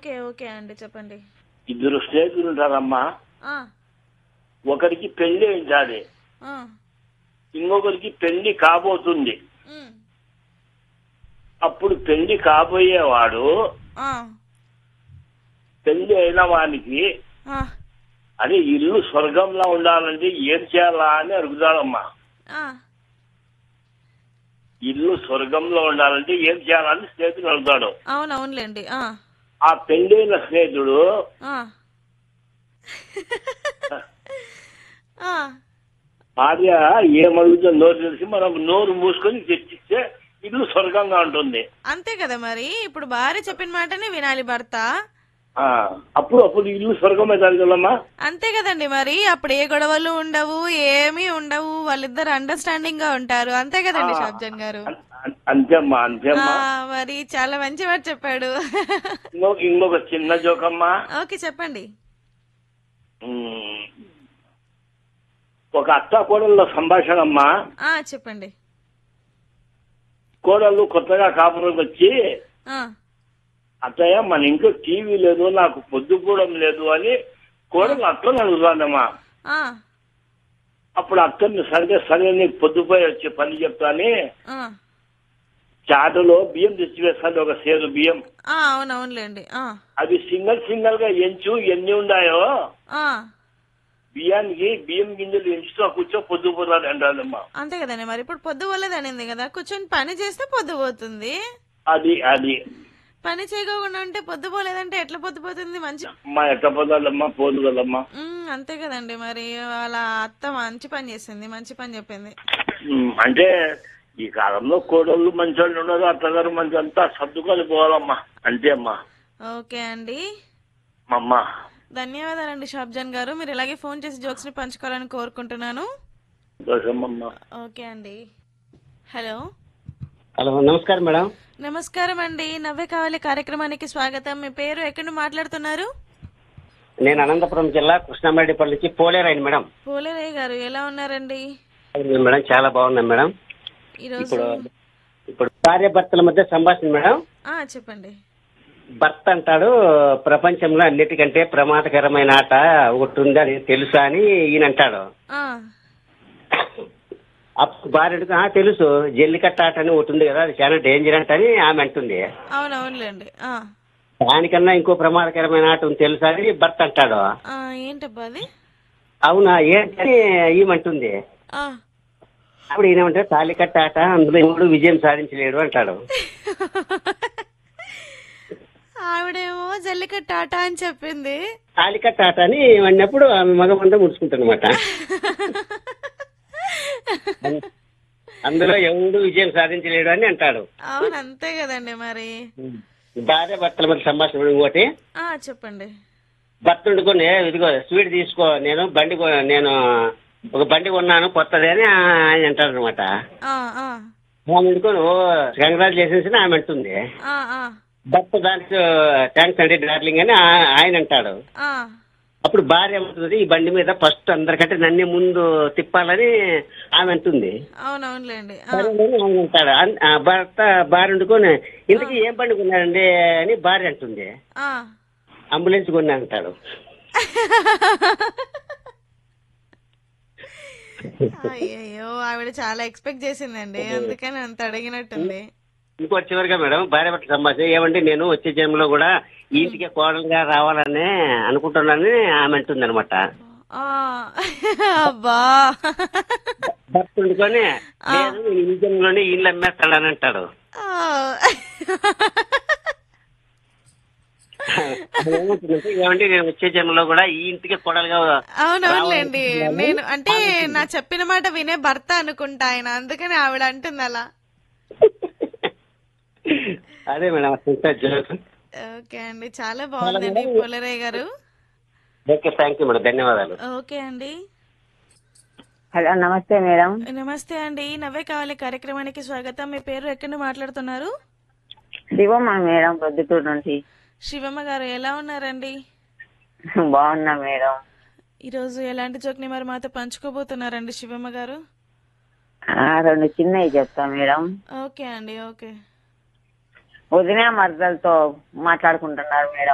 Okay okay అండి చెప్పండి ఇద్దరు స్నేహితులు ఉంటారమ్మా ఆ, ఒకరికి పెళ్లి అయింది ఆ, ఇంకొకరికి పెళ్లి కాబోతుంది ఉమ్, అప్పుడు పెళ్లి కాబోయేవాడు ఆ, పెళ్లి అయిన వానికి ఆ, అదే ఇల్లు స్వర్గంలో ఉండాలంటే ఏం చేయాలా అని అడుగుతాడమ్మా ఆ, ఇల్లు స్వర్గంలో ఉండాలంటే ఏం చేయాలని స్నేహితుడు అడుగుతాడు అవునవునులేండి ఆ, ఆ పెళ్ళైన స్నేహితుడు ఆ. ఆ, భార్య ఏమడుగుతుందో నోరు తెలిసి మనం నోరు మూసుకొని చర్చిస్తే ఇల్లు స్వర్గంగా ఉంటుంది అంతే కదా మరి ఇప్పుడు భార్య చెప్పిన మాటనే వినాలి భర్త ఆ అప్పుడు అప్పుడు ఇల్లు స్వర్గం అవుతుంది కదమ్మా అంతే కదండి మరి అప్పుడు ఏ గొడవలు ఉండవు ఏమీ ఉండవు వాళ్ళిద్దరు అండర్స్టాండింగ్ గా ఉంటారు అంతే కదండి ఆ. షాబ్జన్ గారు అం- అం- అంతేమ్మా ఆ, అంతేమ్మా మరి చాలా మంచి మాట చెప్పాడు ఇంకొక ఇంకొక చిన్న జోకమ్మా ఓకే చెప్పండి ఉమ్, ఒక అత్త కోడళ్ళ సంభాషణ అమ్మా ఆ చెప్పండి కోడళ్ళు కొత్తగా కాపురం వచ్చి ఆ అత్తయ్య మన ఇంట్లో టీవీ లేదు నాకు పొద్దుపోవడం లేదు అని కోడలు అత్తని అడుగుతానమ్మా ఆ అప్పుడు అత్తని సరిగ్గా సరే నీకు పొద్దుపోయి వచ్చి పని చెప్తాని ఆ చాటలో బియ్యం తెచ్చి వేస్తాను ఒక సేరు బియ్యం ఆ, అవునవునులేండి ఆ అవి సింగల్ సింగల్ గా ఎంచు ఎన్ని ఉన్నాయో ఆ బియ్యానికి బియ్యం గింజలు ఎంచుతూ కూర్చో పొద్దుపోతాడు అంటానమ్మా అంతే కదండి మరి ఇప్పుడు పొద్దు పోలేదు అనింది కదా కూర్చొని పని చేస్తే పొద్దు పోతుంది అది అది పని చేయకోకుండా ఉంటే పొద్దు పోలేదంటే ఎట్లా పొద్దు పోతుంది మంచి మా ఎట్ట పోదాలమ్మా పోదు కదమ్మా ఉమ్, అంతే కదండి మరి వాళ్ళ అత్త మంచి పని చేసింది మంచి పని చెప్పింది ఉమ్, అంటే ఈ కాలంలో కోడళ్ళు మంచి వాళ్ళు ఉన్నారు అత్తగారు మంచి అంతా సర్దుకొని పోవాలమ్మా అంతే అమ్మా ఓకే అండి మా అమ్మ ధన్యవాదాలండి షాబ్జాన్ గారు మీరు ఇలాగే ఫోన్ చేసి జోక్స్ ని పంచుకోవాలని కోరుకుంటున్నాను దోషమ్మా ఓకే అండి హలో హలో నమస్కారం మేడం నమస్కారం అండి నవ్వే కావాలి కార్యక్రమానికి స్వాగతం మీ పేరు ఎక్కడి నుండి మాట్లాడుతున్నారు నేను అనంతపురం జిల్లా కృష్ణారెడ్డిపల్లి నుంచి పోలేరాయని మేడం పోలేరయ్య గారు ఎలా ఉన్నారండి మేడం చాలా బాగున్నాం మేడం ఈరోజు ఇప్పుడు ఇప్పుడు భార్య భర్తల మధ్య సంభాషణ మేడం ఆ చెప్పండి భర్త అంటాడు ప్రపంచంలో అన్నిటికంటే ప్రమాదకరమైన ఆట ఒకటి ఉంది అది తెలుసా అని ఈయన అంటాడు ఆ అప్పుడు భార్యకు "ఆ, తెలుసు జల్లికట్ట ఆట అని ఒకటి ఉంది కదా అది చాలా డేంజర్ అంట అని ఆమె అంటుంది అవునవునులేండి ఆ దానికన్నా ఇంకో ప్రమాదకరమైన ఆట ఉంది తెలుసా అని భర్త అంటాడు ఆ, ఏంటబ్బా అది అవునా ఏంటని ఈమంటుంది ఆ అప్పుడు ఈయనేమంటే తాలికట్ట ఆట అందులో ఇప్పుడు విజయం సాధించలేడు అంటాడు ఆవిడేమో జల్లికట్టు ఆట అని చెప్పింది తాలికట్ట ఆట అని అన్నప్పుడు ఆమె మగమంతా ముడుచుకుంటానమాట అందులో ఎవడు విజయం సాధించలేడు అని అంటాడు అవును అంతే కదండి మరి భార్య భర్తల మధ్య సంభాషణ ఇంకోటి ఆ చెప్పండి భర్త వండుకొని ఇదిగో స్వీట్ తీసుకో నేను బండి కొ- నేను ఒక బండి కొన్నాను కొత్తది అని ఆయన అంటాడు అనమాట ఆ ఆ ఆమె వండుకొని ఓ కంగ్రాచులేషన్స్ అని ఆమె అంటుంది ఆ ఆ భర్త దానికి థ్యాంక్స్ అండి డార్లింగ్ అని ఆ- ఆయన అంటాడు ఆ అప్పుడు భార్య ఏమంటుంది ఈ బండి మీద ఫస్ట్ అందరికంటే నన్నే ముందు తిప్పాలని ఆమె అంటుంది అవునవునులేండి ఆ, సరే అని ఆయన అంటాడు అన్- ఆ భర్త భార్య వండుకొని ఇంతకీ ఏం బండి కొన్నారండి అని భార్య అంటుంది ఆ. అంబులెన్స్ కొన్నా అంటాడు అయ్యయ్యో ఆవిడ చాలా ఎక్స్పెక్ట్ చేసిందండి అందుకని అంత అడిగినట్టుంది ఇంకో చివరిగా మేడం భార్య భర్త సంభాషణ ఏమంటే నేను వచ్చే జన్మలో కూడా ఈ ఇంటికి కోడలుగా రావాలని అనుకుంటున్నానని ఆమె అంటుంది అనమాట ఆ, అబ్బా భర్త వండుకొని లేదు నేను ఈ జన్మలోనే ఇల్లు అమ్మేస్తాడని అంటాడు ఆ. అది ఏమంటుందంటే, ఏమంటే నేను వచ్చే జన్మలో కూడా ఈ ఇంటికి కోడలుగా అవునవునులేండి నేను అంటే నా చెప్పిన మాట వినే భర్త అనుకుంటా ఆయన అందుకని ఆవిడ అంటుంది అలా అదే మేడం అసలు జోక్ ఓకే అండి చాలా బాగుందండి పులరయ్య గారు ఓకే థ్యాంక్ యూ మేడం ధన్యవాదాలు ఓకే అండి హలో నమస్తే మేడం నమస్తే అండి నవ్వే కావాలి కార్యక్రమానికి స్వాగతం మీ పేరు ఎక్కడి నుండి మాట్లాడుతున్నారు శివమ్మ మేడం పొద్దుటూరు నుంచి శివమ్మ గారు ఎలా ఉన్నారండి బాగున్నా మేడం ఈరోజు ఎలాంటి జోక్ని మరి మాతో పంచుకోబోతున్నారండి శివమ్మ గారు ఆ, రెండు చిన్నవి చెప్తా మేడం ఓకే అండి ఓకే వదిన మరదలతో మాట్లాడుకుంటున్నారు మేడం